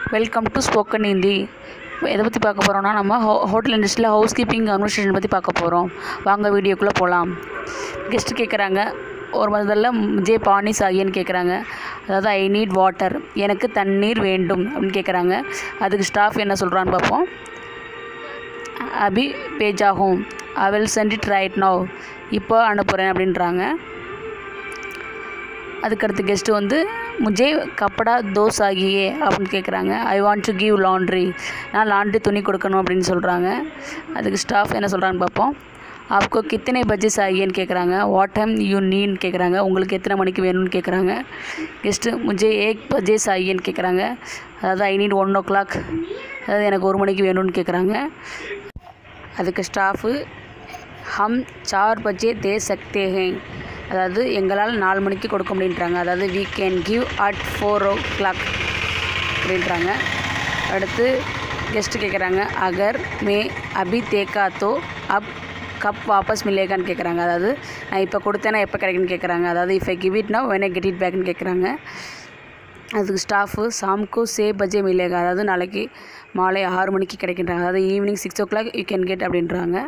welcome to spoken Hindi எதை பற்றி பார்க்க போகிறோம்னா நம்ம ஹோ ஹோட்டல் இண்டஸ்ட்ரியில் ஹவுஸ் கீப்பிங் அட்மினிஸ்ட்ரேஷன் பற்றி பார்க்க போகிறோம் வாங்க வீடியோக்குள்ளே போகலாம் கெஸ்ட்டு கேட்குறாங்க ஒரு முதல்ல ஜே பாணி சாகியன்னு கேட்குறாங்க அதாவது ஐ நீட் வாட்டர் எனக்கு தண்ணீர் வேண்டும் அப்படின்னு கேட்குறாங்க அதுக்கு ஸ்டாஃப் என்ன சொல்கிறான்னு பார்ப்போம் அபி பேஜாகும் I will send it right now இப்போ அனுப்புகிறேன் அப்படின்றாங்க அதுக்கடுத்து கெஸ்ட்டு வந்து முஜே கப்படா தோஸ் ஆகியே அப்படின்னு கேட்குறாங்க I want to give laundry நான் லாண்ட்ரி துணி கொடுக்கணும் அப்படின்னு சொல்கிறாங்க அதுக்கு ஸ்டாஃப் என்ன சொல்கிறான்னு பார்ப்போம் ஆப்கோ கித்தனை பஜ்ஜஸ் ஆகியன்னு கேட்குறாங்க வாட் டைம் யூ நீன்னு கேட்குறாங்க உங்களுக்கு எத்தனை மணிக்கு வேணும்னு கேட்குறாங்க கெஸ்ட்டு முஜே ஏக் பஜ்ஜஸ் ஆகியன்னு கேட்குறாங்க அதாவது I need one o'clock அதாவது எனக்கு ஒரு மணிக்கு வேணும்னு கேட்குறாங்க அதுக்கு ஸ்டாஃபு ஹம் சார் பஜ்ஜே தே சக்தே ஹே அதாவது எங்களால் நாலு மணிக்கு கொடுக்க முடியுன்றாங்க அதாவது we can give at four o'clock அப்படின்றாங்க அடுத்து கெஸ்ட்டு கேட்குறாங்க அகர் மே அபி தேக்கா தோ அப் கப் வாபஸ் மில்லேகான்னு கேட்குறாங்க அதாவது நான் இப்போ கொடுத்தேன்னா எப்போ கிடைக்குன்னு கேட்குறாங்க அதாவது if I give it now when I get it பேக்னு கேட்குறாங்க அதுக்கு ஸ்டாஃபு சாம்கு சே பஜே மில்லேகா அதாவது நாளைக்கு மாலை ஆறு மணிக்கு கிடைக்கின்றாங்க அதாவது evening six o'clock you can get அப்படின்றாங்க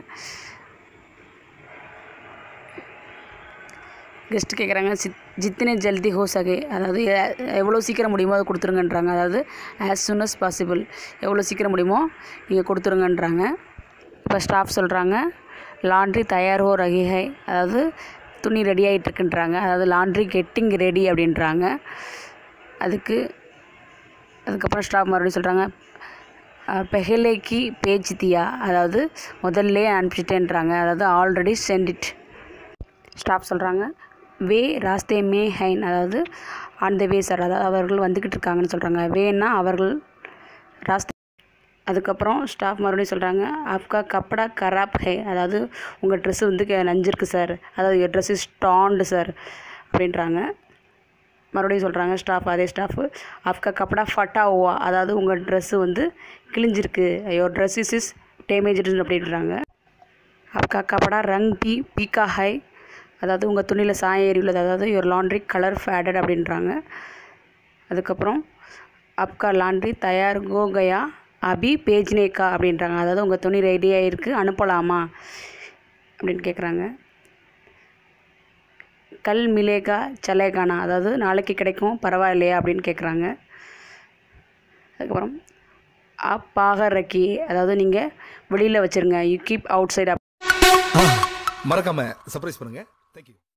கெஸ்ட் கேட்குறாங்க சித் ஜித்தினே ஜல்தி ஹோ சகே அதாவது எ- எவ்வளோ சீக்கிரம் முடியுமோ அதை கொடுத்துருங்கன்றாங்க அதாவது ஆஸ் soon as பாசிபிள் எவ்வளோ சீக்கிரம் முடியுமோ நீங்கள் கொடுத்துருங்கன்றாங்க இப்போ ஸ்டாஃப் சொல்கிறாங்க லாண்ட்ரி தயார் ஹோ ரகி ஹை அதாவது துணி ரெடி ஆகிட்டுருக்குன்றாங்க அதாவது லாண்ட்ரி கெட்டிங் ரெடி அப்படின்றாங்க அதுக்கு அதுக்கப்புறம் ஸ்டாஃப் மறுபடியும் சொல்கிறாங்க பெஹலேக்கு பேஜ் தியா அதாவது முதல்ல அனுப்பிச்சிட்டேன்றாங்க அதாவது ஆல்ரெடி சென்ட் இட் ஸ்டாஃப் சொல்கிறாங்க வே ராஸ்தே மே ஹைன் அதாவது அந்த வே சார் அதாவது அவர்கள் வந்துக்கிட்டு இருக்காங்கன்னு சொல்கிறாங்க வேன்னா அவர்கள் ராஸ்தே அதுக்கப்புறம் ஸ்டாஃப் மறுபடியும் சொல்கிறாங்க ஆப்கா கப்படா கராப் ஹை அதாவது உங்கள் ட்ரெஸ்ஸு வந்து கே- நஞ்சிருக்கு சார் அதாவது your dress is stained sir அப்படின்றாங்க மறுபடியும் சொல்கிறாங்க ஸ்டாஃப் அதே ஸ்டாஃபு ஆப்கா கப்படா ஃபட்டா ஓவா அதாவது உங்கள் ட்ரெஸ்ஸு வந்து கிழிஞ்சிருக்கு your dress is is damaged அப்படின்றாங்க आपका कपड़ा रंग भी पीका है அதாவது உங்கள் துணியில் சாயம் ஏறி உள்ளது அதாவது ஒரு லாண்ட்ரி கலர் ஃபேடட் அப்படின்றாங்க அதுக்கப்புறம் அப்கா லாண்ட்ரி தயார் கோ கயா அபி பேஜ்னேக்கா அப்படின்றாங்க அதாவது உங்கள் துணி ரெடியாக இருக்குது அனுப்பலாமா அப்படின்னு கேட்குறாங்க கல் மிலேகா சலேகானா அதாவது நாளைக்கு கிடைக்கும் பரவாயில்லையா அப்படின்னு கேட்குறாங்க அதுக்கப்புறம் அப்பாக ரக்கி அதாவது நீங்கள் வெளியில் வச்சுருங்க யூ கீப் அவுட் சைட் மறக்காம சர்ப்ரைஸ் பண்ணுங்க தேங்க்யூ